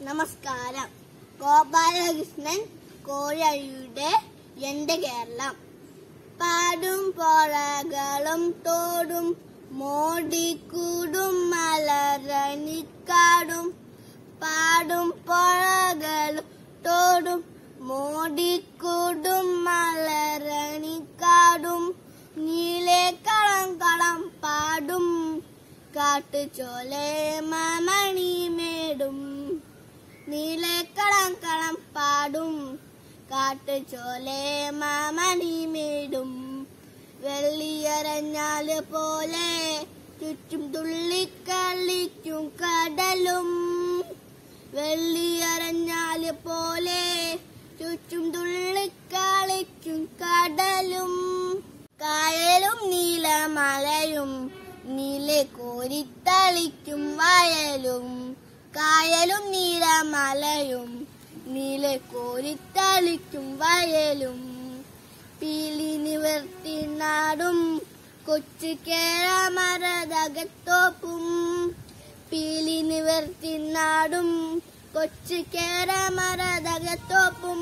നമസ്കാരം ഗോപാലകൃഷ്ണൻ കോഴയുടെ എന്റെ കേരളം പാടും പുഴകളും തോടും മോടിക്കൂടും മലരണിക്കാടും പാടും പുഴകളും തോടും മോടിക്കൂടും മലരണിക്കാടും നീലെ കളം കളം പാടും കാട്ടുചോലെ മമണി മേടും നീലെ കളം കളം പാടും കാട്ടുചോലെ മാമണി മേടും വെള്ളിയറഞ്ഞാല് പോലെ ചുറ്റും തുള്ളിക്കളിക്കും കടലും വെള്ളിയറഞ്ഞാല് പോലെ ചുറ്റും തുള്ളിക്കളിക്കും കടലും കായലും നീലമലയും നീലെ കോരിത്തളിക്കും വയലും കായലും നീലമലയും നീലെ കോരിത്തളിക്കും വയലും പീലി നിവർത്തി നാടും കൊച്ചു കേരമരതകത്തോപ്പും പീലി നിവർത്തി നാടും കൊച്ചു കേരമരതകത്തോപ്പും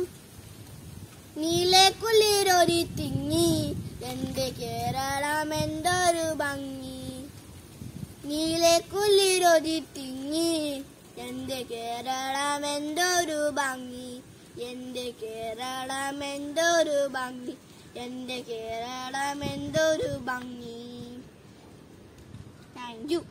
നീലെ കുളിരൊരി തിങ്ങി എന്റെ കേരളം എന്തൊരു ഭംഗി നീലെ കുളിരൊരി തിങ്ങി എന്റെ കേരളം എന്തൊരു ഭംഗി എന്റെ കേരളം എന്തൊരു ഭംഗി എന്റെ കേരളം എന്തൊരു ഭംഗി താങ്ക് യു